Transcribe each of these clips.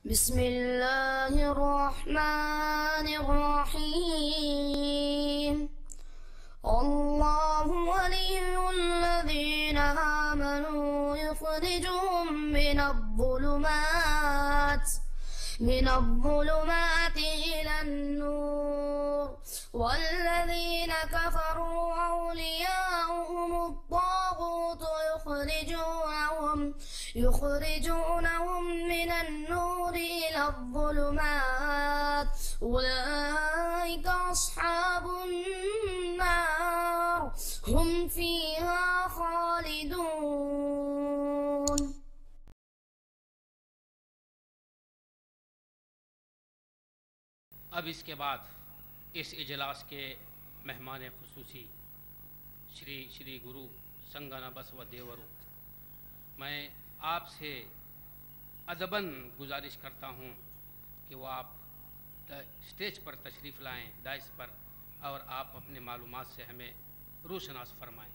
بسم الله الرحمن الرحيم الله ولي الذين آمنوا يخرجهم من الظلمات من الظلمات إلى النور والذين كفروا أولياؤهم الطاغوت يخرجونهم يخرجونهم من النور إلى الظلمات أولئك أصحاب النار هم فيها خالدون अब इसके बाद इस इजलास के मेहमान खसूसी श्री श्री गुरु संगाना बसव देवरु मैं आपसे अदबन गुजारिश करता हूँ कि वो आप द- स्टेज पर तशरीफ़ लाएं दाइस पर और आप अपने मालूमात से हमें रोशनास फरमाएं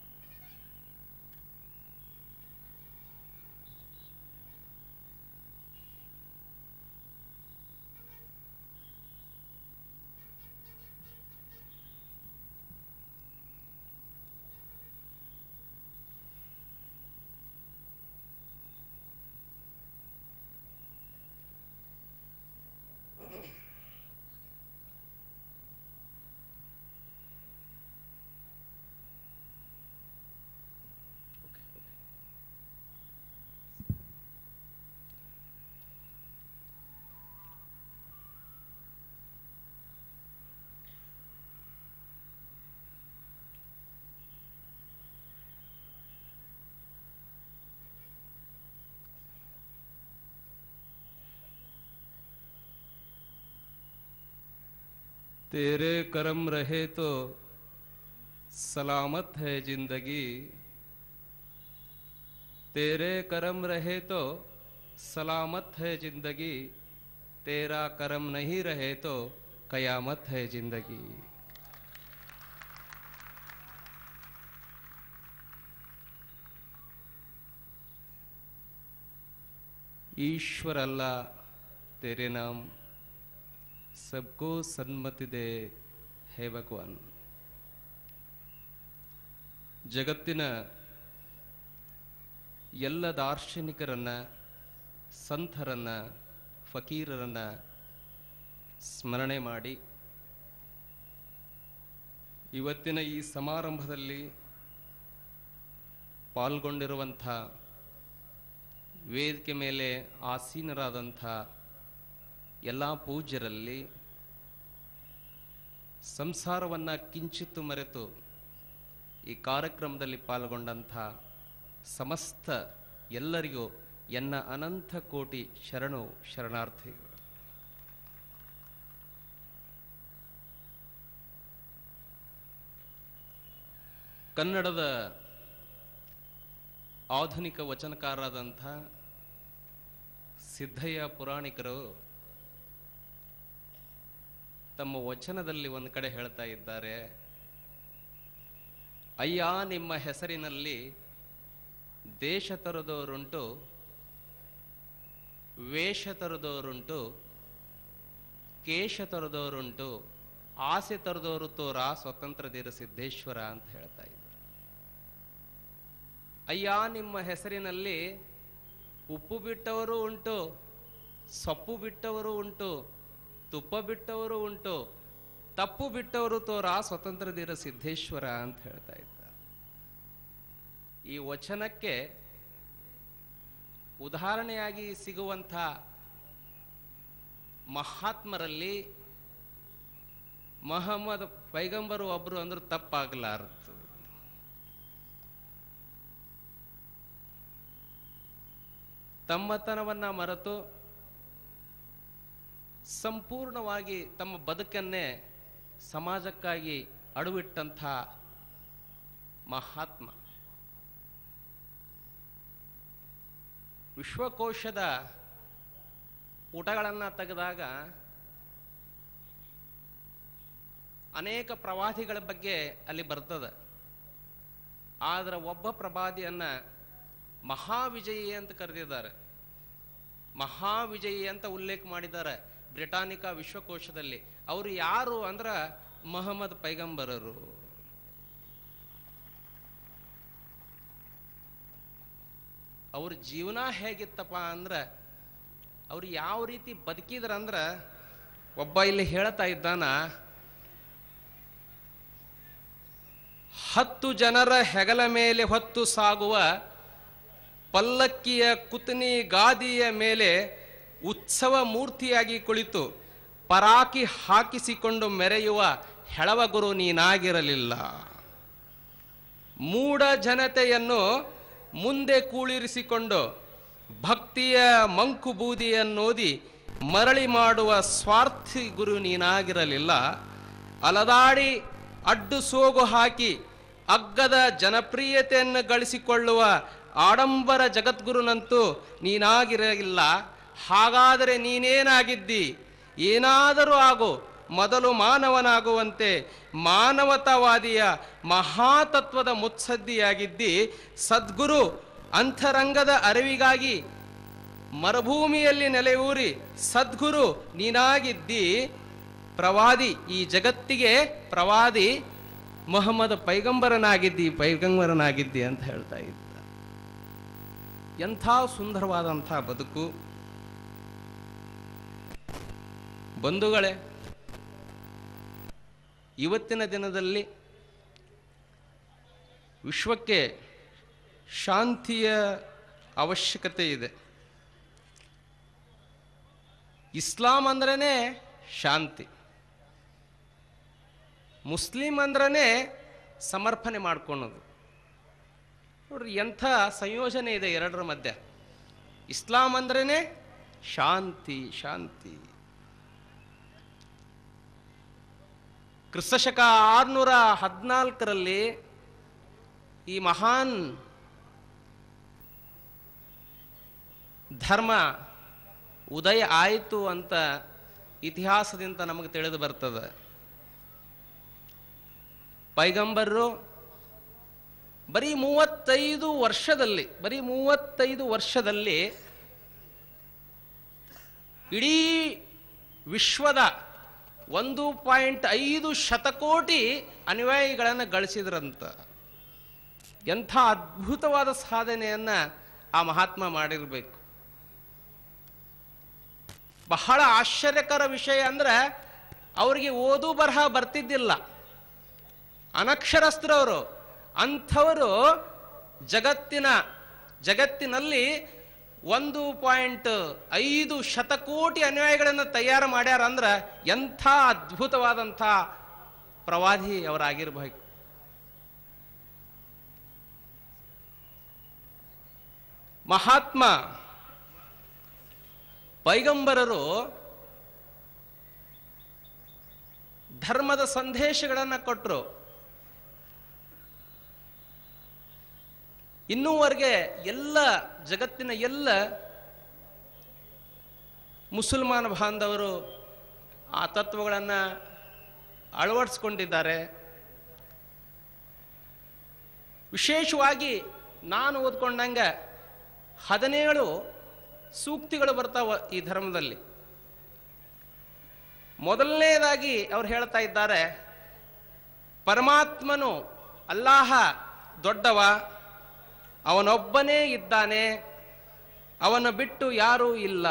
तेरे करम रहे तो सलामत है जिंदगी तेरे करम रहे तो सलामत है जिंदगी तेरा करम नहीं रहे तो कयामत है जिंदगी ईश्वर अल्लाह तेरे नाम सबको सन्मति दे ಹೇ ಭಗವಾನ್ ಜಗತ್ತಿನ ಎಲ್ಲ ದಾರ್ಶನಿಕರನ್ನ ಸಂತರನ್ನ ಫಕೀರರನ್ನ ಸ್ಮರಣೆ ಮಾಡಿ ಇವತ್ತಿನ ಈ ಸಮಾರಂಭದಲ್ಲಿ ಪಾಲ್ಗೊಂಡಿರುವಂಥ ವೇದಿಕೆ ಮೇಲೆ ಆಸೀನರಾದಂಥ ಎಲ್ಲ ಪೂಜ್ಯರಲ್ಲಿ ಸಂಸಾರವನ್ನು ಕಿಂಚಿತ್ತು ಮರೆತು ಈ ಕಾರ್ಯಕ್ರಮದಲ್ಲಿ ಪಾಲ್ಗೊಂಡಂಥ ಸಮಸ್ತ ಎಲ್ಲರಿಗೂ ಎನ್ನ ಅನಂತ ಕೋಟಿ ಶರಣು ಶರಣಾರ್ಥಿಗಳು ಕನ್ನಡದ ಆಧುನಿಕ ವಚನಕಾರರಾದಂಥ ಸಿದ್ಧಯ್ಯ ಪುರಾಣಿಕರು ತಮ್ಮ ವಚನದಲ್ಲಿ ಒಂದು ಕಡೆ ಹೇಳ್ತಾ ಇದ್ದಾರೆ ಅಯ್ಯ ನಿಮ್ಮ ಹೆಸರಿನಲ್ಲಿ ದೇಶ ತರದವರುಂಟು ವೇಷ ತರದವರುಂಟು ಕೇಶ ತರದವರುಂಟು ಆಸೆ ತರದವರು ತೋರ ಸ್ವತಂತ್ರದಿರ ಸಿದ್ದೇಶ್ವರ ಅಂತ ಹೇಳ್ತಾ ಇದ್ದಾರೆ ಅಯ್ಯ ನಿಮ್ಮ ಹೆಸರಿನಲ್ಲಿ ಉಪ್ಪು ಬಿಟ್ಟವರು ಉಂಟು ಸೊಪ್ಪು ಬಿಟ್ಟವರು ಉಂಟು ತುಪ್ಪ ಬಿಟ್ಟವರು ಉಂಟು ತಪ್ಪು ಬಿಟ್ಟವರು ತೋರ ಸ್ವತಂತ್ರದಿರ ಸಿದ್ದೇಶ್ವರ ಅಂತ ಹೇಳ್ತಾ ಇದ್ದ ಈ ವಚನಕ್ಕೆ ಉದಾಹರಣೆಯಾಗಿ ಸಿಗುವಂಥ ಮಹಾತ್ಮರಲ್ಲಿ ಮಹಮ್ಮದ್ ಪೈಗಂಬರು ಒಬ್ರು ಅಂದ್ರೆ ತಪ್ಪಾಗಲಾರದು ತಮ್ಮತನವನ್ನ ಮರೆತು ಸಂಪೂರ್ಣವಾಗಿ ತಮ್ಮ ಬದುಕನ್ನೇ ಸಮಾಜಕ್ಕಾಗಿ ಅಡುವಿಟ್ಟಂಥ ಮಹಾತ್ಮ ವಿಶ್ವಕೋಶದ ಪುಟಗಳನ್ನು ತೆಗೆದಾಗ ಅನೇಕ ಪ್ರವಾದಿಗಳ ಬಗ್ಗೆ ಅಲ್ಲಿ ಬರ್ತದೆ ಆದ್ರೆ ಒಬ್ಬ ಪ್ರವಾದಿಯನ್ನ ಮಹಾವಿಜಯಿ ಅಂತ ಕರೆದಿದ್ದಾರೆ ಮಹಾವಿಜಯಿ ಅಂತ ಉಲ್ಲೇಖ ಮಾಡಿದ್ದಾರೆ ಬ್ರಿಟಾನಿಕಾ ವಿಶ್ವಕೋಶದಲ್ಲಿ ಅವರು ಯಾರು ಅಂದ್ರೆ ಮೊಹಮ್ಮದ್ ಪೈಗಂಬರರು ಅವ್ರ ಜೀವನ ಹೇಗಿತ್ತಪ್ಪ ಅಂದ್ರೆ ಅವ್ರು ಯಾವ ರೀತಿ ಬದುಕಿದ್ರಂದ್ರೆ ಒಬ್ಬ ಇಲ್ಲಿ ಹೇಳ್ತಾ ಇದ್ದಾನ ಹತ್ತು ಜನರ ಹೆಗಲ ಮೇಲೆ ಹೊತ್ತು ಸಾಗುವ ಪಲ್ಲಕ್ಕಿಯ ಕುತನಿ ಗಾದಿಯ ಮೇಲೆ ಉತ್ಸವ ಮೂರ್ತಿಯಾಗಿ ಕುಳಿತು ಪರಾಕಿ ಹಾಕಿಸಿಕೊಂಡು ಮೆರೆಯುವ ಹೆಳವ ಗುರು ನೀನಾಗಿರಲಿಲ್ಲ ಮೂಢ ಜನತೆಯನ್ನು ಮುಂದೆ ಕೂಳಿರಿಸಿಕೊಂಡು ಭಕ್ತಿಯ ಮಂಕು ಬೂದಿಯನ್ನೋದಿ ಮರಳಿ ಮಾಡುವ ಸ್ವಾರ್ಥಿ ಗುರು ನೀನಾಗಿರಲಿಲ್ಲ ಅಲದಾಡಿ ಅಡ್ಡು ಸೋಗು ಹಾಕಿ ಅಗ್ಗದ ಜನಪ್ರಿಯತೆಯನ್ನು ಗಳಿಸಿಕೊಳ್ಳುವ ಆಡಂಬರ ಜಗದ್ಗುರುನಂತೂ ನೀನಾಗಿರಲಿಲ್ಲ ಹಾಗಾದರೆ ನೀನೇನಾಗಿದ್ದಿ ಏನಾದರೂ ಆಗು ಮೊದಲು ಮಾನವನಾಗುವಂತೆ ಮಾನವತಾವಾದಿಯ ಮಹಾತತ್ವದ ಮುತ್ಸದ್ದಿಯಾಗಿದ್ದಿ ಸದ್ಗುರು ಅಂತರಂಗದ ಅರಿವಿಗಾಗಿ ಮರುಭೂಮಿಯಲ್ಲಿ ನೆಲೆಯೂರಿ ಸದ್ಗುರು ನೀನಾಗಿದ್ದಿ ಪ್ರವಾದಿ ಈ ಜಗತ್ತಿಗೆ ಪ್ರವಾದಿ ಮೊಹಮ್ಮದ್ ಪೈಗಂಬರನಾಗಿದ್ದಿ ಪೈಗಂಬರನಾಗಿದ್ದಿ ಅಂತ ಹೇಳ್ತಾ ಇದ್ದ ಎಂಥ ಸುಂದರವಾದಂಥ ಬದುಕು ಬಂಧುಗಳೇ ಇವತ್ತಿನ ದಿನದಲ್ಲಿ ವಿಶ್ವಕ್ಕೆ ಶಾಂತಿಯ ಅವಶ್ಯಕತೆ ಇದೆ ಇಸ್ಲಾಂ ಅಂದ್ರೇ ಶಾಂತಿ ಮುಸ್ಲಿಂ ಅಂದ್ರೇ ಸಮರ್ಪಣೆ ಮಾಡ್ಕೊಳೋದು ನೋಡ್ರಿ ಎಂಥ ಸಂಯೋಜನೆ ಇದೆ ಎರಡರ ಮಧ್ಯೆ ಇಸ್ಲಾಂ ಅಂದ್ರೇ ಶಾಂತಿ ಶಾಂತಿ ಕ್ರಿಸ್ತಶಕ ಆರುನೂರ ಹದಿನಾಲ್ಕರಲ್ಲಿ ಈ ಮಹಾನ್ ಧರ್ಮ ಉದಯ ಆಯಿತು ಅಂತ ಇತಿಹಾಸದಿಂದ ನಮಗೆ ತಿಳಿದು ಬರ್ತದೆ ಪೈಗಂಬರರು ಬರೀ ಮೂವತ್ತೈದು ವರ್ಷದಲ್ಲಿ ಬರೀ ಮೂವತ್ತೈದು ವರ್ಷದಲ್ಲಿ ಇಡೀ ವಿಶ್ವದ ಒಂದು ಪಾಯಿಂಟ್ ಐದು ಶತಕೋಟಿ ಅನುಯಾಯಿಗಳನ್ನು ಗಳಿಸಿದ್ರಂತ ಎಂಥ ಅದ್ಭುತವಾದ ಸಾಧನೆಯನ್ನ ಆ ಮಹಾತ್ಮ ಮಾಡಿರಬೇಕು ಬಹಳ ಆಶ್ಚರ್ಯಕರ ವಿಷಯ ಅಂದ್ರೆ ಅವರಿಗೆ ಓದು ಬರಹ ಬರ್ತಿದ್ದಿಲ್ಲ ಅನಕ್ಷರಸ್ಥರವರು ಅಂಥವರು ಜಗತ್ತಿನ ಜಗತ್ತಿನಲ್ಲಿ ಒಂದು ಪಾಯಿಂಟ್ ಐದು ಶತಕೋಟಿ ಅನುಯಾಯಿಗಳನ್ನು ತಯಾರು ಮಾಡ್ಯಾರ ಅಂದ್ರೆ ಎಂಥ ಅದ್ಭುತವಾದಂಥ ಪ್ರವಾದಿ ಅವರಾಗಿರ್ಬೇಕು ಮಹಾತ್ಮ ಪೈಗಂಬರರು ಧರ್ಮದ ಸಂದೇಶಗಳನ್ನು ಕೊಟ್ಟರು ಇನ್ನೂವರೆಗೆ ಎಲ್ಲ ಜಗತ್ತಿನ ಎಲ್ಲ ಮುಸಲ್ಮಾನ ಬಾಂಧವರು ಆ ತತ್ವಗಳನ್ನು ಅಳವಡಿಸ್ಕೊಂಡಿದ್ದಾರೆ ವಿಶೇಷವಾಗಿ ನಾನು ಓದ್ಕೊಂಡಂಗೆ ಹದಿನೇಳು ಸೂಕ್ತಿಗಳು ಬರ್ತಾವ ಈ ಧರ್ಮದಲ್ಲಿ ಮೊದಲನೇದಾಗಿ ಅವ್ರು ಹೇಳ್ತಾ ಇದ್ದಾರೆ ಪರಮಾತ್ಮನು ಅಲ್ಲಾಹ ದೊಡ್ಡವ ಅವನೊಬ್ಬನೇ ಇದ್ದಾನೆ ಅವನ ಬಿಟ್ಟು ಯಾರೂ ಇಲ್ಲ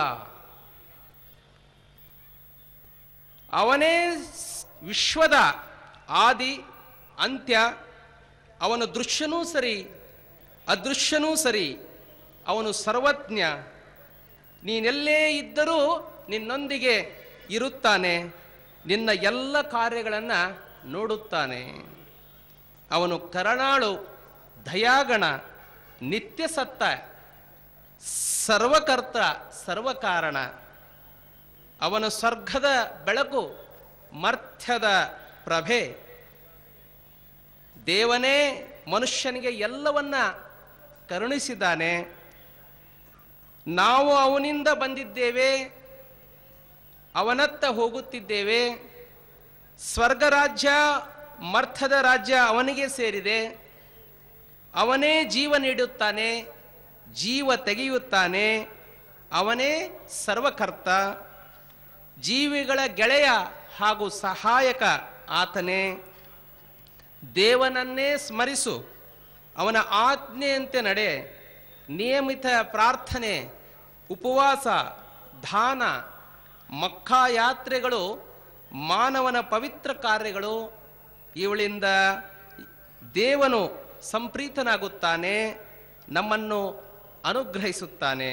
ಅವನೇ ಸ್- ವಿಶ್ವದ ಆದಿ ಅಂತ್ಯ ಅವನು ದೃಶ್ಯನೂ ಸರಿ ಅದೃಶ್ಯನೂ ಸರಿ ಅವನು ಸರ್ವಜ್ಞ ನೀನೆಲ್ಲೇ ಇದ್ದರೂ ನಿನ್ನೊಂದಿಗೆ ಇರುತ್ತಾನೆ ನಿನ್ನ ಎಲ್ಲ ಕಾರ್ಯಗಳನ್ನು ನೋಡುತ್ತಾನೆ ಅವನು ಕರಣಾಳು ದಯಾಗಣ ನಿತ್ಯ ಸತ್ತ ಸರ್ವಕರ್ತ ಸರ್ವಕಾರಣ ಅವನ ಸ್ವರ್ಗದ ಬೆಳಕು ಮರ್ಥ್ಯದ ಪ್ರಭೆ ದೇವನೇ ಮನುಷ್ಯನಿಗೆ ಎಲ್ಲವನ್ನ ಕರುಣಿಸಿದ್ದಾನೆ ನಾವು ಅವನಿಂದ ಬಂದಿದ್ದೇವೆ ಅವನತ್ತ ಹೋಗುತ್ತಿದ್ದೇವೆ ಸ್ವರ್ಗ ರಾಜ್ಯ ಮರ್ಥದ ರಾಜ್ಯ ಅವನಿಗೆ ಸೇರಿದೆ ಅವನೇ ಜೀವ ನೀಡುತ್ತಾನೆ ಜೀವ ತೆಗೆಯುತ್ತಾನೆ ಅವನೇ ಸರ್ವಕರ್ತ ಜೀವಿಗಳ ಗೆಳೆಯ ಹಾಗೂ ಸಹಾಯಕ ಆತನೇ ದೇವನನ್ನೇ ಸ್ಮರಿಸು ಅವನ ಆಜ್ಞೆಯಂತೆ ನಡೆ ನಿಯಮಿತ ಪ್ರಾರ್ಥನೆ ಉಪವಾಸ ದಾನ ಮಕ್ಕಾ ಯಾತ್ರೆಗಳು ಮಾನವನ ಪವಿತ್ರ ಕಾರ್ಯಗಳು ಇವಳಿಂದ ದೇವನು ಸಂಪ್ರೀತನಾಗುತ್ತಾನೆ ನಮ್ಮನ್ನು ಅನುಗ್ರಹಿಸುತ್ತಾನೆ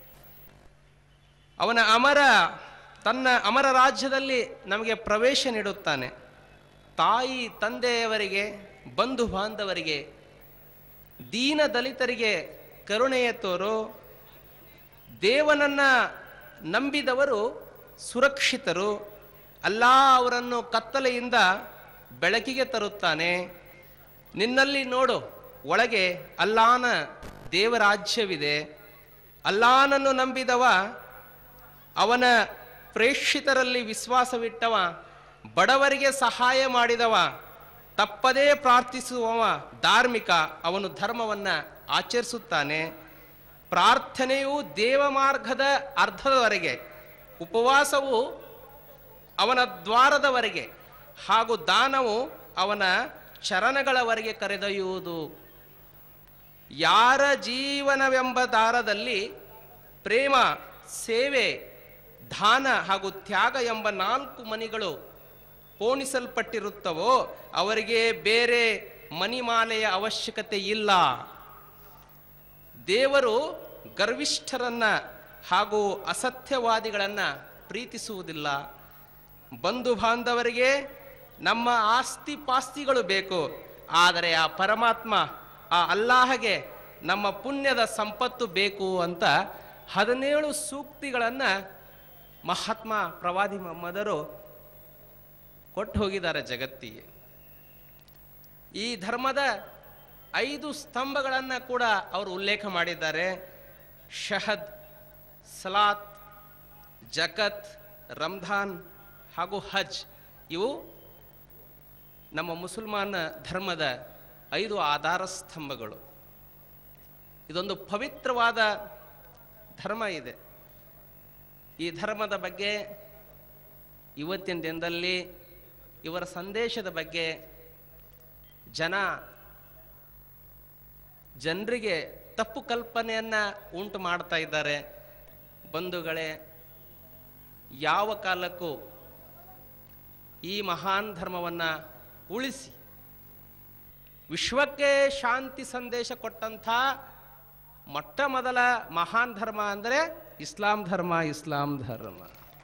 ಅವನ ಅಮರ ತನ್ನ ಅಮರ ರಾಜ್ಯದಲ್ಲಿ ನಮಗೆ ಪ್ರವೇಶ ನೀಡುತ್ತಾನೆ ತಾಯಿ ತಂದೆಯವರಿಗೆ ಬಂಧು ಬಾಂಧವರಿಗೆ ದೀನ ದಲಿತರಿಗೆ ಕರುಣೆಯ ತೋರು ದೇವನನ್ನ ನಂಬಿದವರು ಸುರಕ್ಷಿತರು ಅಲ್ಲ ಅವರನ್ನು ಕತ್ತಲೆಯಿಂದ ಬೆಳಕಿಗೆ ತರುತ್ತಾನೆ ನಿನ್ನಲ್ಲಿ ನೋಡು ಒಳಗೆ ಅಲ್ಲಾನ ದೇವರಾಜ್ಯವಿದೆ ಅಲ್ಲಾನನ್ನು ನಂಬಿದವ ಅವನ ಪ್ರೇಕ್ಷಿತರಲ್ಲಿ ವಿಶ್ವಾಸವಿಟ್ಟವ ಬಡವರಿಗೆ ಸಹಾಯ ಮಾಡಿದವ ತಪ್ಪದೇ ಪ್ರಾರ್ಥಿಸುವವ ಧಾರ್ಮಿಕ ಅವನು ಧರ್ಮವನ್ನ ಆಚರಿಸುತ್ತಾನೆ ಪ್ರಾರ್ಥನೆಯು ದೇವ ಮಾರ್ಗದ ಅರ್ಧದವರೆಗೆ ಉಪವಾಸವು ಅವನ ದ್ವಾರದವರೆಗೆ ಹಾಗೂ ದಾನವು ಅವನ ಚರಣಗಳವರೆಗೆ ಕರೆದೊಯ್ಯುವುದು ಯಾರ ಜೀವನವೆಂಬ ದಾರದಲ್ಲಿ ಪ್ರೇಮ ಸೇವೆ ದಾನ ಹಾಗೂ ತ್ಯಾಗ ಎಂಬ ನಾಲ್ಕು ಮಣಿಗಳು ಪೋಣಿಸಲ್ಪಟ್ಟಿರುತ್ತವೋ ಅವರಿಗೆ ಬೇರೆ ಮಣಿಮಾಲೆಯ ಅವಶ್ಯಕತೆ ಇಲ್ಲ ದೇವರು ಗರ್ವಿಷ್ಠರನ್ನ ಹಾಗೂ ಅಸತ್ಯವಾದಿಗಳನ್ನ ಪ್ರೀತಿಸುವುದಿಲ್ಲ ಬಂಧು ಬಾಂಧವರಿಗೆ ನಮ್ಮ ಆಸ್ತಿ ಪಾಸ್ತಿಗಳು ಬೇಕು ಆದರೆ ಆ ಪರಮಾತ್ಮ ಆ ಅಲ್ಲಾಹಗೆ ನಮ್ಮ ಪುಣ್ಯದ ಸಂಪತ್ತು ಬೇಕು ಅಂತ ಹದಿನೇಳು ಸೂಕ್ತಿಗಳನ್ನು ಮಹಾತ್ಮ ಪ್ರವಾದಿ ಮೊಹಮ್ಮದರು ಕೊಟ್ಟು ಹೋಗಿದ್ದಾರೆ ಜಗತ್ತಿಗೆ ಈ ಧರ್ಮದ ಐದು ಸ್ತಂಭಗಳನ್ನು ಕೂಡ ಅವರು ಉಲ್ಲೇಖ ಮಾಡಿದ್ದಾರೆ ಶಹದ್ ಸಲಾತ್ ಜಕತ್ ರಂಧಾನ್ ಹಾಗೂ ಹಜ್ ಇವು ನಮ್ಮ ಮುಸಲ್ಮಾನ ಧರ್ಮದ ಐದು ಆಧಾರ ಸ್ತಂಭಗಳು ಇದೊಂದು ಪವಿತ್ರವಾದ ಧರ್ಮ ಇದೆ ಈ ಧರ್ಮದ ಬಗ್ಗೆ ಇವತ್ತಿನ ದಿನದಲ್ಲಿ ಇವರ ಸಂದೇಶದ ಬಗ್ಗೆ ಜನ ಜನರಿಗೆ ತಪ್ಪು ಕಲ್ಪನೆಯನ್ನ ಉಂಟು ಮಾಡ್ತಾ ಇದ್ದಾರೆ ಬಂಧುಗಳೇ ಯಾವ ಕಾಲಕ್ಕೂ ಈ ಮಹಾನ್ ಧರ್ಮವನ್ನು ಉಳಿಸಿ ವಿಶ್ವಕ್ಕೆ ಶಾಂತಿ ಸಂದೇಶ ಕೊಟ್ಟಂಥ ಮೊಟ್ಟ ಮೊದಲ ಮಹಾನ್ ಧರ್ಮ ಅಂದರೆ ಇಸ್ಲಾಂ ಧರ್ಮ ಇಸ್ಲಾಂ ಧರ್ಮ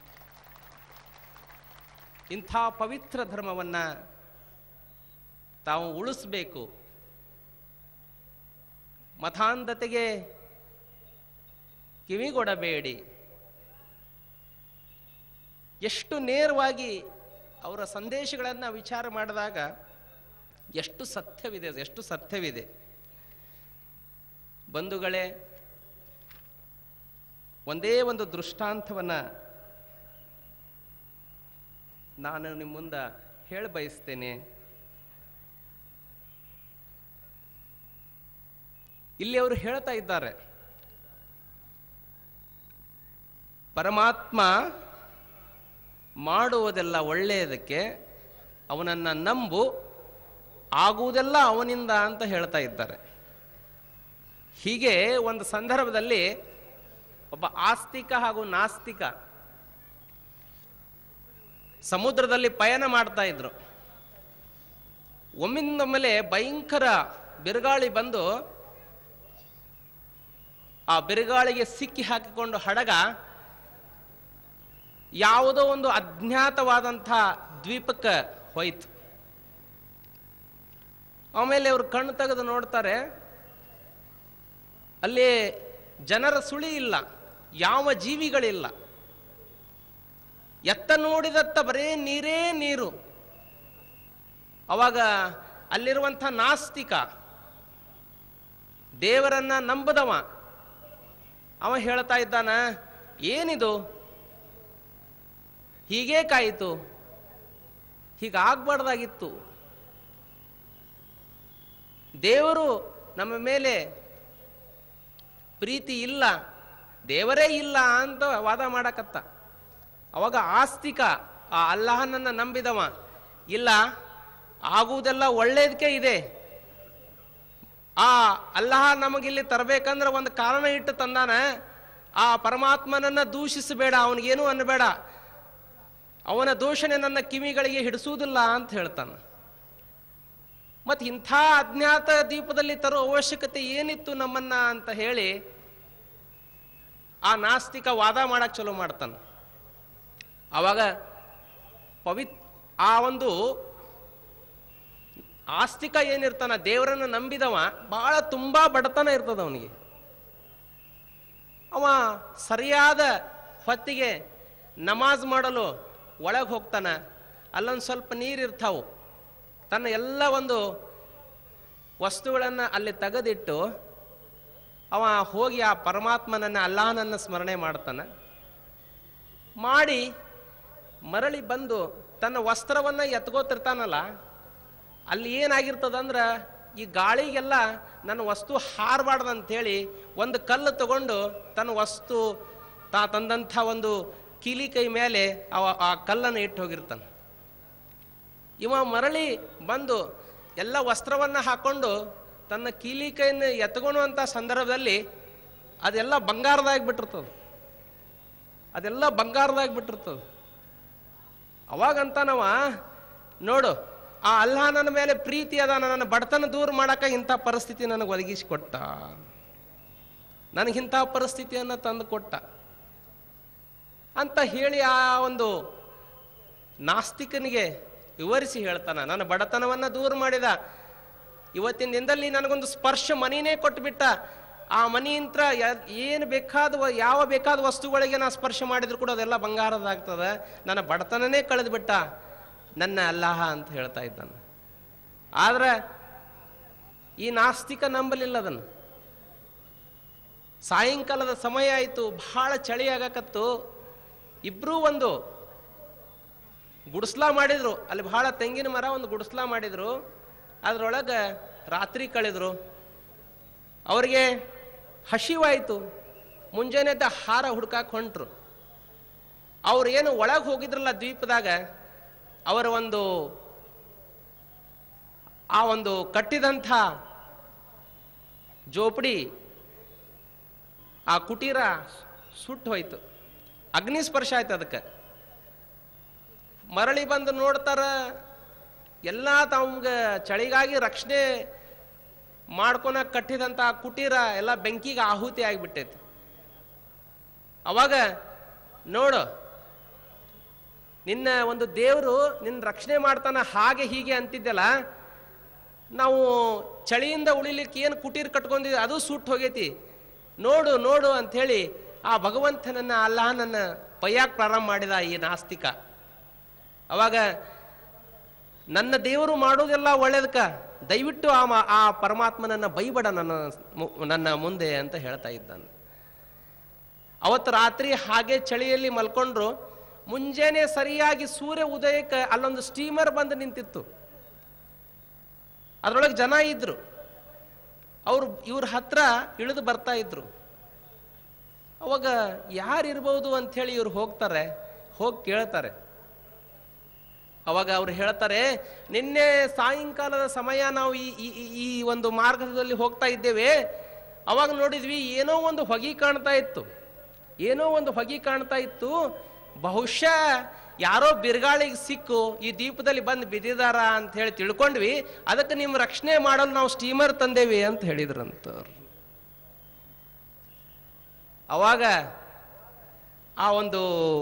ಇಂಥ ಪವಿತ್ರ ಧರ್ಮವನ್ನು ತಾವು ಉಳಿಸ್ಬೇಕು ಮತಾಂಧತೆಗೆ ಕಿವಿಗೊಡಬೇಡಿ ಎಷ್ಟು ನೇರವಾಗಿ ಅವರ ಸಂದೇಶಗಳನ್ನು ವಿಚಾರ ಮಾಡಿದಾಗ ಎಷ್ಟು ಸತ್ಯವಿದೆ ಎಷ್ಟು ಸತ್ಯವಿದೆ ಬಂಧುಗಳೇ ಒಂದೇ ಒಂದು ದೃಷ್ಟಾಂತವನ್ನು ನಾನು ನಿಮ್ಮ ಮುಂದೆ ಹೇಳ ಬಯಸ್ತೇನೆ ಇಲ್ಲಿ ಅವರು ಹೇಳ್ತಾ ಇದ್ದಾರೆ ಪರಮಾತ್ಮ ಮಾಡುವುದೆಲ್ಲ ಒಳ್ಳೆಯದಕ್ಕೆ ಅವನನ್ನು ನಂಬು ಆಗುವುದೆಲ್ಲ ಅವನಿಂದ ಅಂತ ಹೇಳ್ತಾ ಇದ್ದಾರೆ ಹೀಗೆ ಒಂದು ಸಂದರ್ಭದಲ್ಲಿ ಒಬ್ಬ ಆಸ್ತಿಕ ಹಾಗೂ ನಾಸ್ತಿಕ ಸಮುದ್ರದಲ್ಲಿ ಪಯಣ ಮಾಡ್ತಾ ಇದ್ರು ಒಮ್ಮಿಂದೊಮ್ಮೆಲೆ ಭಯಂಕರ ಬಿರುಗಾಳಿ ಬಂದು ಆ ಬಿರುಗಾಳಿಗೆ ಸಿಕ್ಕಿ ಹಾಕಿಕೊಂಡು ಹಡಗ ಯಾವುದೋ ಒಂದು ಅಜ್ಞಾತವಾದಂಥ ದ್ವೀಪಕ್ಕೆ ಹೋಯ್ತು ಆಮೇಲೆ ಅವರು ಕಣ್ಣು ತೆಗೆದು ನೋಡ್ತಾರೆ ಅಲ್ಲಿ ಜನರ ಸುಳಿ ಇಲ್ಲ ಯಾವ ಜೀವಿಗಳಿಲ್ಲ ಎತ್ತ ನೋಡಿದತ್ತ ಬರೇ ನೀರೇ ನೀರು ಅವಾಗ ಅಲ್ಲಿರುವಂಥ ನಾಸ್ತಿಕ ದೇವರನ್ನ ನಂಬದವ ಅವ ಹೇಳ್ತಾ ಇದ್ದಾನ ಏನಿದು ಹೀಗೇ ಕಾಯಿತು ಹೀಗಾಗ್ಬಾರ್ದಾಗಿತ್ತು ದೇವರು ನಮ್ಮ ಮೇಲೆ ಪ್ರೀತಿ ಇಲ್ಲ ದೇವರೇ ಇಲ್ಲ ಅಂತ ವಾದ ಮಾಡಕತ್ತ ಅವಾಗ ಆಸ್ತಿಕ ಆ ಅಲ್ಲಾಹನನ್ನ ನಂಬಿದವ ಇಲ್ಲ ಆಗುವುದೆಲ್ಲ ಒಳ್ಳೇದಕ್ಕೆ ಇದೆ ಆ ಅಲ್ಲಾಹ ನಮಗಿಲ್ಲಿ ತರಬೇಕಂದ್ರೆ ಒಂದು ಕಾರಣ ಇಟ್ಟು ತಂದಾನ ಆ ಪರಮಾತ್ಮನನ್ನ ದೂಷಿಸಬೇಡ ಅವನಿಗೇನು ಅನ್ನಬೇಡ ಅವನ ದೂಷಣೆ ನನ್ನ ಕಿವಿಗಳಿಗೆ ಹಿಡಿಸುವುದಿಲ್ಲ ಅಂತ ಹೇಳ್ತಾನ ಮತ್ತು ಇಂಥ ಅಜ್ಞಾತ ದೀಪದಲ್ಲಿ ತರೋ ಅವಶ್ಯಕತೆ ಏನಿತ್ತು ನಮ್ಮನ್ನ ಅಂತ ಹೇಳಿ ಆ ನಾಸ್ತಿಕ ವಾದ ಮಾಡಕ್ ಚಲೋ ಮಾಡ್ತಾನ ಅವಾಗ ಪವಿತ್ ಆ ಒಂದು ಆಸ್ತಿಕ ಏನಿರ್ತಾನ ದೇವರನ್ನ ನಂಬಿದವ ಬಹಳ ತುಂಬಾ ಬಡತನ ಇರ್ತದ ಅವನಿಗೆ ಅವ ಸರಿಯಾದ ಹೊತ್ತಿಗೆ ನಮಾಜ್ ಮಾಡಲು ಒಳಗೆ ಹೋಗ್ತಾನ ಅಲ್ಲೊಂದು ಸ್ವಲ್ಪ ನೀರಿರ್ತಾವು ತನ್ನ ಎಲ್ಲ ಒಂದು ವಸ್ತುಗಳನ್ನು ಅಲ್ಲಿ ತೆಗೆದಿಟ್ಟು ಅವ ಹೋಗಿ ಆ ಪರಮಾತ್ಮನನ್ನ ಅಲ್ಲಾಹನನ್ನ ಸ್ಮರಣೆ ಮಾಡ್ತಾನೆ ಮಾಡಿ ಮರಳಿ ಬಂದು ತನ್ನ ವಸ್ತ್ರವನ್ನು ಎತ್ಕೋತಿರ್ತಾನಲ್ಲ ಅಲ್ಲಿ ಏನಾಗಿರ್ತದಂದ್ರೆ ಈ ಗಾಳಿಗೆಲ್ಲ ನನ್ನ ವಸ್ತು ಹಾರಬಾರ್ದಂಥೇಳಿ ಒಂದು ಕಲ್ಲು ತಗೊಂಡು ತನ್ನ ವಸ್ತು ತಾ ತಂದಂಥ ಒಂದು ಕೀಲಿ ಕೈ ಮೇಲೆ ಅವ ಆ ಕಲ್ಲನ್ನು ಇಟ್ಟು ಹೋಗಿರ್ತಾನೆ ಇವ ಮರಳಿ ಬಂದು ಎಲ್ಲ ವಸ್ತ್ರವನ್ನು ಹಾಕೊಂಡು ತನ್ನ ಕೀಲಿ ಕೈಯನ್ನು ಎತ್ಕೊಳ್ಳುವಂಥ ಸಂದರ್ಭದಲ್ಲಿ ಅದೆಲ್ಲ ಬಂಗಾರದಾಗಿ ಬಿಟ್ಟಿರ್ತದೆ ಅದೆಲ್ಲ ಬಂಗಾರದಾಗಿ ಬಿಟ್ಟಿರ್ತದೆ ಅವಾಗಂತ ನಾವ ನೋಡು ಆ ಅಲ್ಲಾಹ ನನ್ನ ಮೇಲೆ ಪ್ರೀತಿ ಅದ ನನ್ನ ಬಡತನ ದೂರ ಮಾಡಕ ಇಂಥ ಪರಿಸ್ಥಿತಿ ನನಗೆ ಒದಗಿಸಿಕೊಟ್ಟ ನನಗಿಂಥ ಪರಿಸ್ಥಿತಿಯನ್ನು ತಂದು ಕೊಟ್ಟ ಅಂತ ಹೇಳಿ ಆ ಒಂದು ನಾಸ್ತಿಕನಿಗೆ ವಿವರಿಸಿ ಹೇಳ್ತಾನ ನನ್ನ ಬಡತನವನ್ನು ದೂರ ಮಾಡಿದ ಇವತ್ತಿನ ದಿನದಲ್ಲಿ ನನಗೊಂದು ಸ್ಪರ್ಶ ಮನಿನೇ ಕೊಟ್ಬಿಟ್ಟ ಆ ಮನಿಯಂತ್ರ ಏನು ಬೇಕಾದ ವ- ಯಾವ ಬೇಕಾದ ವಸ್ತುಗಳಿಗೆ ನಾ ಸ್ಪರ್ಶ ಮಾಡಿದ್ರು ಕೂಡ ಅದೆಲ್ಲ ಬಂಗಾರದಾಗ್ತದೆ ನನ್ನ ಬಡತನನೇ ಕಳೆದ್ಬಿಟ್ಟ ನನ್ನ ಅಲ್ಲಾಹ ಅಂತ ಹೇಳ್ತಾ ಇದ್ದಾನೆ ಆದ್ರೆ ಈ ನಾಸ್ತಿಕ ನಂಬಲಿಲ್ಲ ಅದನ್ನು ಸಾಯಂಕಾಲದ ಸಮಯ ಆಯಿತು ಬಹಳ ಚಳಿ ಆಗಕತ್ತು ಇಬ್ಬರೂ ಒಂದು ಗುಡಿಸ್ಲಾ ಮಾಡಿದ್ರು ಅಲ್ಲಿ ಬಹಳ ತೆಂಗಿನ ಮರ ಒಂದು ಗುಡಿಸ್ಲಾ ಮಾಡಿದ್ರು ಅದರೊಳಗೆ ರಾತ್ರಿ ಕಳೆದ್ರು ಅವರಿಗೆ ಹಸಿವಾಯಿತು ಮುಂಜಾನೆ ಎದ್ದ ಹಾರ ಹುಡ್ಕಾಕ್ ಹೊಂಟ್ರು ಅವ್ರು ಏನು ಒಳಗೆ ಹೋಗಿದ್ರಲ್ಲ ದ್ವೀಪದಾಗ ಅವರ ಒಂದು ಆ ಒಂದು ಕಟ್ಟಿದಂಥ ಜೋಪಡಿ ಆ ಕುಟೀರ ಸುಟ್ಟು ಹೋಯ್ತು ಅಗ್ನಿ ಸ್ಪರ್ಶ ಆಯ್ತು ಅದಕ್ಕೆ ಮರಳಿ ಬಂದು ನೋಡ್ತಾರ ಎಲ್ಲ ತಮ್ಗೆ ಚಳಿಗಾಗಿ ರಕ್ಷಣೆ ಮಾಡ್ಕೊನ ಕಟ್ಟಿದಂಥ ಆ ಕುಟೀರ ಎಲ್ಲ ಬೆಂಕಿಗೆ ಆಹುತಿ ಆಗಿಬಿಟ್ಟೈತಿ ಅವಾಗ ನೋಡು ನಿನ್ನ ಒಂದು ದೇವರು ನಿನ್ನ ರಕ್ಷಣೆ ಮಾಡ್ತಾನ ಹಾಗೆ ಹೀಗೆ ಅಂತಿದ್ದೆಲ್ಲ ನಾವು ಚಳಿಯಿಂದ ಉಳಿಲಿಕ್ಕೆ ಏನು ಕುಟೀರ್ ಕಟ್ಕೊಂಡಿದ್ವಿ ಅದು ಸುಟ್ಟು ಹೋಗೈತಿ ನೋಡು ನೋಡು ಅಂಥೇಳಿ ಆ ಭಗವಂತನನ್ನ ಅಲ್ಲಾಹನನ್ನ ಪಯ್ಯಾಕ್ ಪ್ರಾರಂಭ ಮಾಡಿದ ಈ ನಾಸ್ತಿಕ ಅವಾಗ ನನ್ನ ದೇವರು ಮಾಡೋದೆಲ್ಲ ಒಳ್ಳೇದಕ್ಕ ದಯವಿಟ್ಟು ಆ ಮ- ಆ ಪರಮಾತ್ಮನನ್ನ ಬೈಬೇಡ ನನ್ನ ಮು- ನನ್ನ ಮುಂದೆ ಅಂತ ಹೇಳ್ತಾ ಇದ್ದಾನೆ ಅವತ್ತು ರಾತ್ರಿ ಹಾಗೆ ಚಳಿಯಲ್ಲಿ ಮಲ್ಕೊಂಡ್ರು ಮುಂಜಾನೆ ಸರಿಯಾಗಿ ಸೂರ್ಯ ಉದಯಕ್ಕೆ ಅಲ್ಲೊಂದು ಸ್ಟೀಮರ್ ಬಂದು ನಿಂತಿತ್ತು ಅದರೊಳಗೆ ಜನ ಇದ್ರು ಅವರು ಇವ್ರ ಹತ್ರ ಇಳಿದು ಬರ್ತಾ ಇದ್ರು ಅವಾಗ ಯಾರಿರ್ಬೋದು ಅಂಥೇಳಿ ಇವ್ರು ಹೋಗ್ತಾರೆ ಹೋಗಿ ಕೇಳ್ತಾರೆ ಅವಾಗ ಅವ್ರು ಹೇಳ್ತಾರೆ ನಿನ್ನೆ ಸಾಯಂಕಾಲದ ಸಮಯ ನಾವು ಈ ಈ- ಈ- ಈ ಒಂದು ಮಾರ್ಗದಲ್ಲಿ ಹೋಗ್ತಾ ಇದ್ದೇವೆ ಅವಾಗ ನೋಡಿದ್ವಿ ಏನೋ ಒಂದು ಹೊಗೆ ಕಾಣ್ತಾ ಇತ್ತು ಏನೋ ಒಂದು ಹೊಗೆ ಕಾಣ್ತಾ ಇತ್ತು ಬಹುಶಃ ಯಾರೋ ಬಿರುಗಾಳಿಗೆ ಸಿಕ್ಕು ಈ ದೀಪದಲ್ಲಿ ಬಂದು ಬಿದ್ದಿದಾರ ಅಂತ ಹೇಳಿ ತಿಳ್ಕೊಂಡ್ವಿ ಅದಕ್ಕೆ ನಿಮ್ಮ ರಕ್ಷಣೆ ಮಾಡಲು ನಾವು ಸ್ಟೀಮರ್ ತಂದೇವಿ ಅಂತ ಹೇಳಿದ್ರಂತವ್ರು ಅವಾಗ ಆ ಒಂದು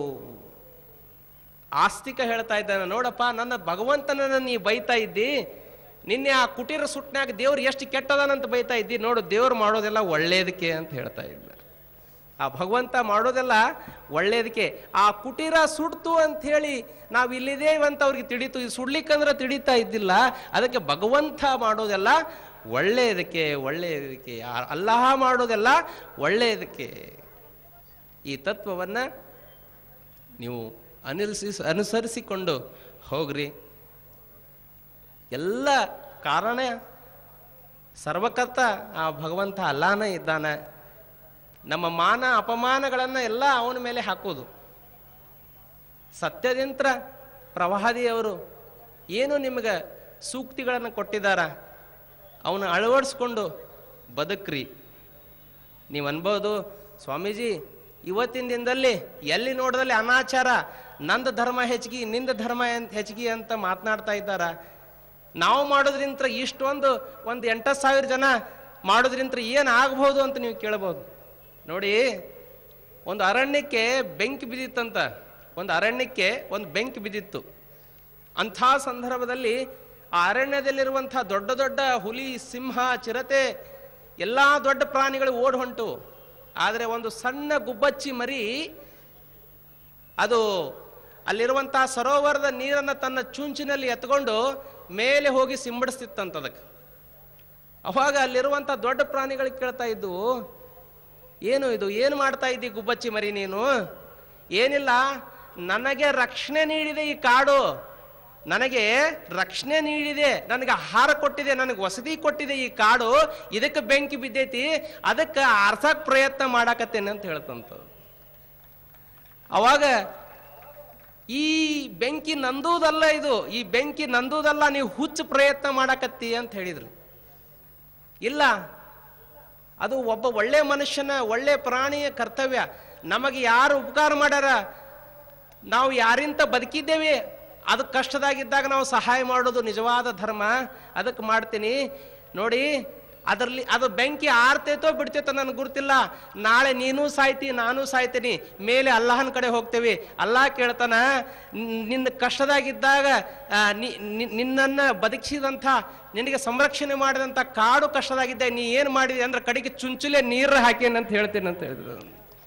ಆಸ್ತಿಕ ಹೇಳ್ತಾ ಇದ್ದಾನೆ ನೋಡಪ್ಪ ನನ್ನ ಭಗವಂತನನ್ನ ನೀ ಬೈತಾ ಇದ್ದಿ ನಿನ್ನೆ ಆ ಕುಟೀರ ಸುಟ್ನ್ಯಾಗ ದೇವ್ರು ಎಷ್ಟು ಕೆಟ್ಟದಾನಂತ ಬೈತಾ ಇದ್ದಿ ನೋಡು ದೇವ್ರು ಮಾಡೋದೆಲ್ಲ ಒಳ್ಳೇದಕ್ಕೆ ಅಂತ ಹೇಳ್ತಾ ಇದ್ದ ಆ ಭಗವಂತ ಮಾಡೋದೆಲ್ಲ ಒಳ್ಳೇದಕ್ಕೆ ಆ ಕುಟೀರ ಸುಡ್ತು ಅಂತ ಹೇಳಿ ನಾವು ಇಲ್ಲಿದ್ದೇವೆ ಅಂತ ಅವ್ರಿಗೆ ತಿಳಿತು ಇದು ಸುಡ್ಲಿಕ್ಕಂದ್ರೆ ತಿಳಿತಾ ಇದ್ದಿಲ್ಲ ಅದಕ್ಕೆ ಭಗವಂತ ಮಾಡೋದೆಲ್ಲ ಒಳ್ಳೆಯದಕ್ಕೆ ಒಳ್ಳೆಯದಕ್ಕೆ ಆ- ಅಲ್ಲಾಹ ಮಾಡೋದೆಲ್ಲ ಒಳ್ಳೆಯದಕ್ಕೆ ಈ ತತ್ವವನ್ನು ನೀವು ಅನುಸರಿಸಿ ಅನುಸರಿಸಿಕೊಂಡು ಹೋಗ್ರಿ ಎಲ್ಲ ಕಾರಣ ಸರ್ವಕರ್ತ ಆ ಭಗವಂತ ಅಲ್ಲಾನೇ ಇದ್ದಾನೆ ನಮ್ಮ ಮಾನ ಅಪಮಾನಗಳನ್ನು ಎಲ್ಲ ಅವನ ಮೇಲೆ ಹಾಕೋದು ಸತ್ಯದಿಂತ್ರ ಪ್ರವಾದಿಯವರು ಏನು ನಿಮಗೆ ಸೂಕ್ತಿಗಳನ್ನು ಕೊಟ್ಟಿದ್ದಾರ ಅವನು ಅಳವಡಿಸ್ಕೊಂಡು ಬದುಕ್ರಿ ನೀವು ಅನ್ಬೋದು ಸ್ವಾಮೀಜಿ ಇವತ್ತಿನ ದಿನದಲ್ಲಿ ಎಲ್ಲಿ ನೋಡಿದಲ್ಲಿ ಅನಾಚಾರ ನಂದು ಧರ್ಮ ಹೆಚ್ಚಿಗೆ ನಿಂದ ಧರ್ಮ ಎಂತ ಹೆಚ್ಚಿಗೆ ಅಂತ ಮಾತನಾಡ್ತಾ ಇದ್ದಾರ ನಾವು ಮಾಡೋದ್ರಿಂತ ಇಷ್ಟೊಂದು ಒಂದು ಎಂಟು ಸಾವಿರ ಜನ ಮಾಡೋದ್ರಿಂತ ಏನು ಆಗ್ಬೋದು ಅಂತ ನೀವು ಕೇಳ್ಬೋದು ನೋಡಿ ಒಂದು ಅರಣ್ಯಕ್ಕೆ ಬೆಂಕಿ ಬಿದ್ದಿತ್ತಂತ ಒಂದು ಅರಣ್ಯಕ್ಕೆ ಒಂದು ಬೆಂಕಿ ಬಿದ್ದಿತ್ತು ಅಂಥ ಸಂದರ್ಭದಲ್ಲಿ ಆ ಅರಣ್ಯದಲ್ಲಿರುವಂಥ ದೊಡ್ಡ ದೊಡ್ಡ ಹುಲಿ ಸಿಂಹ ಚಿರತೆ ಎಲ್ಲ ದೊಡ್ಡ ಪ್ರಾಣಿಗಳು ಓಡ್ ಹೊಂಟು ಆದರೆ ಒಂದು ಸಣ್ಣ ಗುಬ್ಬಚ್ಚಿ ಮರಿ ಅದು ಅಲ್ಲಿರುವಂತಹ ಸರೋವರದ ನೀರನ್ನು ತನ್ನ ಚುಂಚಿನಲ್ಲಿ ಎತ್ಕೊಂಡು ಮೇಲೆ ಹೋಗಿ ಸಿಂಬಡಿಸ್ತಿತ್ತಂತ ಅದಕ್ಕೆ ಅವಾಗ ಅಲ್ಲಿರುವಂಥ ದೊಡ್ಡ ಪ್ರಾಣಿಗಳಿಗೆ ಕೇಳ್ತಾ ಇದ್ದು ಏನು ಇದು ಏನು ಮಾಡ್ತಾ ಇದ್ದಿ ಗುಬ್ಬಚ್ಚಿ ಮರಿ ನೀನು ಏನಿಲ್ಲ ನನಗೆ ರಕ್ಷಣೆ ನೀಡಿದೆ ಈ ಕಾಡು ನನಗೆ ರಕ್ಷಣೆ ನೀಡಿದೆ ನನಗೆ ಆಹಾರ ಕೊಟ್ಟಿದೆ ನನಗೆ ವಸತಿ ಕೊಟ್ಟಿದೆ ಈ ಕಾಡು ಇದಕ್ಕೆ ಬೆಂಕಿ ಬಿದ್ದೈತಿ ಅದಕ್ಕೆ ಆರ್ಸಕ್ ಪ್ರಯತ್ನ ಮಾಡಾಕತ್ತೇನೆ ಅಂತ ಹೇಳ್ತಂತ ಅವಾಗ ಈ ಬೆಂಕಿ ನಂದುವುದಲ್ಲ ಇದು ಈ ಬೆಂಕಿ ನಂದುವುದಲ್ಲ ನೀವು ಹುಚ್ಚು ಪ್ರಯತ್ನ ಮಾಡಾಕತ್ತಿ ಅಂತ ಹೇಳಿದ್ರು ಇಲ್ಲ ಅದು ಒಬ್ಬ ಒಳ್ಳೆ ಮನುಷ್ಯನ ಒಳ್ಳೆ ಪ್ರಾಣಿಯ ಕರ್ತವ್ಯ ನಮಗೆ ಯಾರು ಉಪಕಾರ ಮಾಡ್ಯಾರ ನಾವು ಯಾರಿಂತ ಬದುಕಿದ್ದೇವೆ ಅದು ಕಷ್ಟದಾಗಿದ್ದಾಗ ನಾವು ಸಹಾಯ ಮಾಡೋದು ನಿಜವಾದ ಧರ್ಮ ಅದಕ್ಕೆ ಮಾಡ್ತೀನಿ ನೋಡಿ ಅದರಲ್ಲಿ ಅದು ಬೆಂಕಿ ಆರ್ತೈತೋ ಬಿಡ್ತೈತೋ ನನಗೆ ಗುರ್ತಿಲ್ಲ ನಾಳೆ ನೀನು ಸಾಯ್ತಿ ನಾನು ಸಾಯ್ತೀನಿ ಮೇಲೆ ಅಲ್ಲಾಹನ ಕಡೆ ಹೋಗ್ತೇವೆ ಅಲ್ಲಾಹ ಕೇಳ್ತಾನ ನ್- ನಿನ್ನ ಕಷ್ಟದಾಗಿದ್ದಾಗ ಆ, ನಿ- ನಿ- ನಿನ್ನನ್ನ ಬದುಕಿಸಿದಂಥ ನಿನಗೆ ಸಂರಕ್ಷಣೆ ಮಾಡಿದಂಥ ಕಾಡು ಕಷ್ಟದಾಗಿದ್ದ ನೀ ಏನು ಮಾಡಿದೆ ಅಂದ್ರೆ ಕಡೆಗೆ ಚುಂಚುಲೆ ನೀರು ಹಾಕೇನಂತ ಅಂತ ಹೇಳ್ತೇನೆ ಅಂತ ಹೇಳಿದ್ರು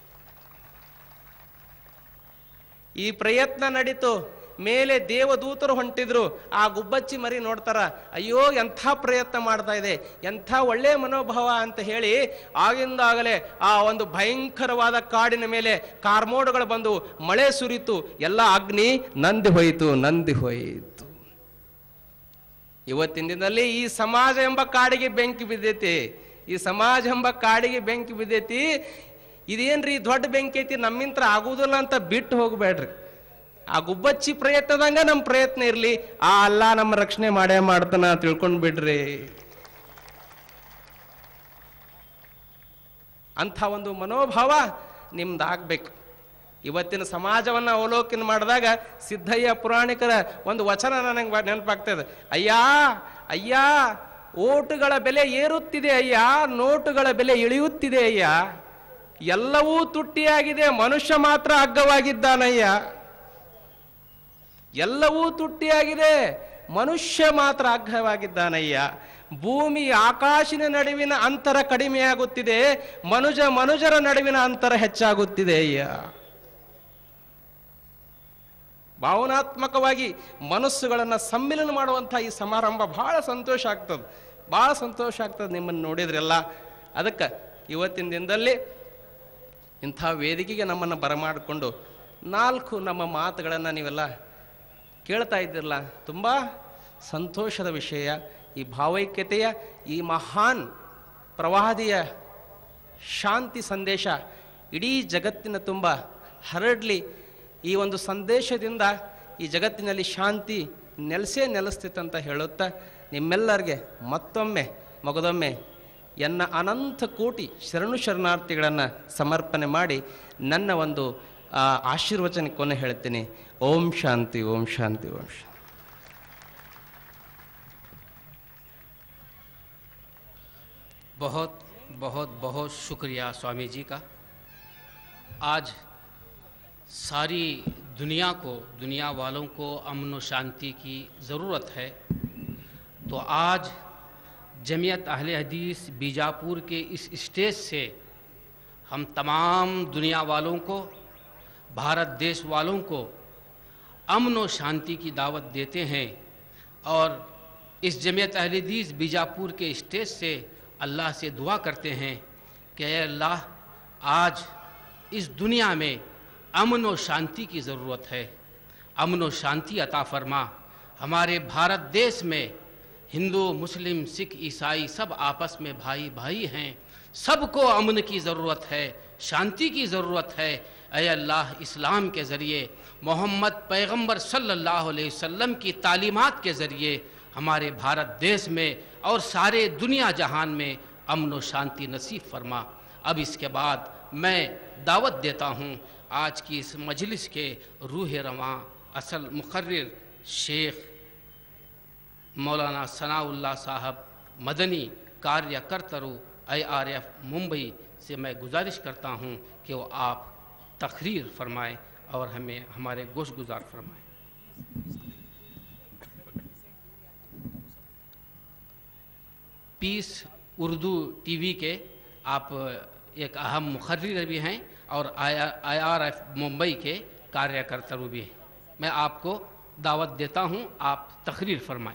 ಈ ಪ್ರಯತ್ನ ನಡೀತು ಮೇಲೆ ದೇವದೂತರು ಹೊಂಟಿದ್ರು ಆ ಗುಬ್ಬಚ್ಚಿ ಮರಿ ನೋಡ್ತಾರ ಅಯ್ಯೋ ಎಂಥ ಪ್ರಯತ್ನ ಮಾಡ್ತಾ ಇದೆ ಎಂಥ ಒಳ್ಳೆಯ ಮನೋಭಾವ ಅಂತ ಹೇಳಿ ಆಗಿಂದಾಗಲೇ ಆ ಒಂದು ಭಯಂಕರವಾದ ಕಾಡಿನ ಮೇಲೆ ಕಾರ್ಮೋಡಗಳು ಬಂದು ಮಳೆ ಸುರಿತು ಎಲ್ಲ ಅಗ್ನಿ ನಂದಿ ಹೋಯಿತು ನಂದಿ ಹೋಯಿತು ಇವತ್ತಿನ ದಿನದಲ್ಲಿ ಈ ಸಮಾಜ ಎಂಬ ಕಾಡಿಗೆ ಬೆಂಕಿ ಬಿದ್ದೈತಿ ಈ ಸಮಾಜ ಎಂಬ ಕಾಡಿಗೆ ಬೆಂಕಿ ಬಿದ್ದೈತಿ ಇದೇನ್ರಿ ದೊಡ್ಡ ಬೆಂಕಿ ಐತಿ ನಮ್ಮಿಂತ್ರ ಆಗುವುದಿಲ್ಲ ಅಂತ ಬಿಟ್ಟು ಹೋಗ್ಬೇಡ್ರಿ ಆ ಗುಬ್ಬಚ್ಚಿ ಪ್ರಯತ್ನದಂಗ ನಮ್ಮ ಪ್ರಯತ್ನ ಇರಲಿ ಆ ಅಲ್ಲ ನಮ್ಮ ರಕ್ಷಣೆ ಮಾಡೇ ಮಾಡ್ತಾನ ತಿಳ್ಕೊಂಡ್ ಬಿಡ್ರಿ ಅಂಥ ಒಂದು ಮನೋಭಾವ ನಿಮ್ದಾಗ್ಬೇಕು ಇವತ್ತಿನ ಸಮಾಜವನ್ನು ಅವಲೋಕನ ಮಾಡಿದಾಗ ಸಿದ್ಧಯ್ಯ ಪುರಾಣಿಕರ ಒಂದು ವಚನ ನನಗೆ ನೆನಪಾಗ್ತದೆ ಅಯ್ಯ ಅಯ್ಯ ಓಟುಗಳ ಬೆಲೆ ಏರುತ್ತಿದೆ ಅಯ್ಯ ನೋಟುಗಳ ಬೆಲೆ ಇಳಿಯುತ್ತಿದೆ ಅಯ್ಯ ಎಲ್ಲವೂ ತುಟ್ಟಿಯಾಗಿದೆ ಮನುಷ್ಯ ಮಾತ್ರ ಅಗ್ಗವಾಗಿದ್ದಾನಯ್ಯ ಎಲ್ಲವೂ ತುಟ್ಟಿಯಾಗಿದೆ ಮನುಷ್ಯ ಮಾತ್ರ ಅಗ್ಗವಾಗಿದ್ದಾನಯ್ಯ ಭೂಮಿ ಆಕಾಶಿನ ನಡುವಿನ ಅಂತರ ಕಡಿಮೆಯಾಗುತ್ತಿದೆ ಮನುಜ ಮನುಜರ ನಡುವಿನ ಅಂತರ ಹೆಚ್ಚಾಗುತ್ತಿದೆ ಅಯ್ಯ ಭಾವನಾತ್ಮಕವಾಗಿ ಮನಸ್ಸುಗಳನ್ನು ಸಮ್ಮಿಲನ ಮಾಡುವಂಥ ಈ ಸಮಾರಂಭ ಬಹಳ ಸಂತೋಷ ಆಗ್ತದೆ ಭಾಳ ಸಂತೋಷ ಆಗ್ತದೆ ನಿಮ್ಮನ್ನು ನೋಡಿದ್ರೆಲ್ಲ ಅದಕ್ಕೆ ಇವತ್ತಿನ ದಿನದಲ್ಲಿ ಇಂಥ ವೇದಿಕೆಗೆ ನಮ್ಮನ್ನು ಬರಮಾಡಿಕೊಂಡು ನಾಲ್ಕು ನಮ್ಮ ಮಾತುಗಳನ್ನು ನೀವೆಲ್ಲ ಕೇಳ್ತಾ ಇದ್ದಿರಲ್ಲ ತುಂಬ ಸಂತೋಷದ ವಿಷಯ ಈ ಭಾವೈಕ್ಯತೆಯ ಈ ಮಹಾನ್ ಪ್ರವಾದಿಯ ಶಾಂತಿ ಸಂದೇಶ ಇಡೀ ಜಗತ್ತಿನ ತುಂಬ ಹರಡಲಿ ಈ ಒಂದು ಸಂದೇಶದಿಂದ ಈ ಜಗತ್ತಿನಲ್ಲಿ ಶಾಂತಿ ನೆಲೆಸೇ ನೆಲೆಸ್ತಿತ್ತಂತ ಹೇಳುತ್ತಾ ನಿಮ್ಮೆಲ್ಲರಿಗೆ ಮತ್ತೊಮ್ಮೆ ಮಗದೊಮ್ಮೆ ಎನ್ನ ಅನಂತ ಕೋಟಿ ಶರಣು ಶರಣಾರ್ಥಿಗಳನ್ನು ಸಮರ್ಪಣೆ ಮಾಡಿ ನನ್ನ ಒಂದು ಆ, ಆಶೀರ್ವಚನಕ್ಕೊನೆ ಹೇಳ್ತೀನಿ ಓಂ ಶಾಂತಿ ಓಂ ಶಾಂತಿ ಓಂ ಶಾಂತಿ बहुत बहुत बहुत शुक्रिया स्वामी जी का आज सारी दुनिया को दुनिया वालों को अमन व शांति की ज़रूरत है तो आज जमियत अहले हदीस बीजापुर के इस स्टेज से हम तमाम दुनिया वालों को भारत देश वालों को अमन व शांति की दावत देते हैं और इस जमियत अहले हदीस बीजापुर के स्टेज से अल्लाह से दुआ करते हैं कि "ऐ अल्लाह आज इस दुनिया में अमन व शांति की ज़रूरत है अमन व शांति अता फरमा हमारे भारत देश में हिंदू मुस्लिम सिख ईसाई सब आपस में भाई भाई हैं सबको अमन की ज़रूरत है शांति की ज़रूरत है अय अल्लाह इस्लाम के ज़रिए मोहम्मद पैगंबर सल्लल्लाहु अलैहि वसल्लम की तालीमात के ज़रिए हमारे भारत देश में और सारे दुनिया जहान में अमन व शांति नसीब फरमा अब इसके बाद मैं दावत देता हूँ आज की इस मजलिस के रूह रवां असल मुकर्र शेख मौलाना सनाउल्ला साहब मदनी कार्यकर्तरु आई आर एफ मुंबई से मैं गुजारिश करता हूँ कि वो आप तकरीर फरमाएं और हमें हमारे गोश गुजार फरमाएं पीस उर्दू टीवी के आप एक अहम मुखर्र भी हैं और आई आर एफ मुंबई के कार्यकर्ता भी हैं मैं आपको दावत देता हूं आप तकरीर फरमाएं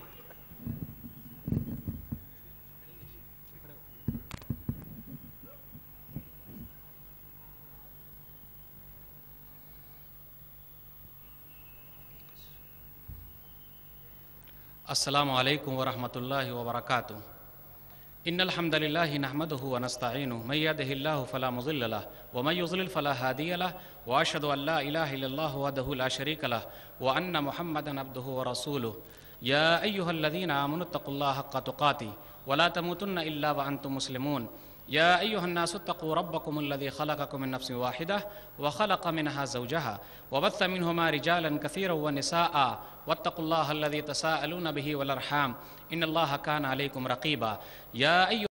अस्सलाम वालेकुम वरहमतुल्लाहि वबरकातुहू إن الحمد لله نحمده ونستعينه من يهده الله فلا مضل له ومن يضلل فلا هادي له وأشهد أن لا إله إلا الله وحده لا شريك له وأن محمدا عبده ورسوله يا أيها الذين آمنوا اتقوا الله حق تقاته ولا تموتن إلا وأنتم مسلمون يا أيها الناس اتقوا ربكم الذي خلقكم من نفس واحدة وخلق منها زوجها وبث منهما رجالا كثيرا ونساء واتقوا الله الذي تساءلون به والأرحام إن الله كان عليكم رقيبا يا أيها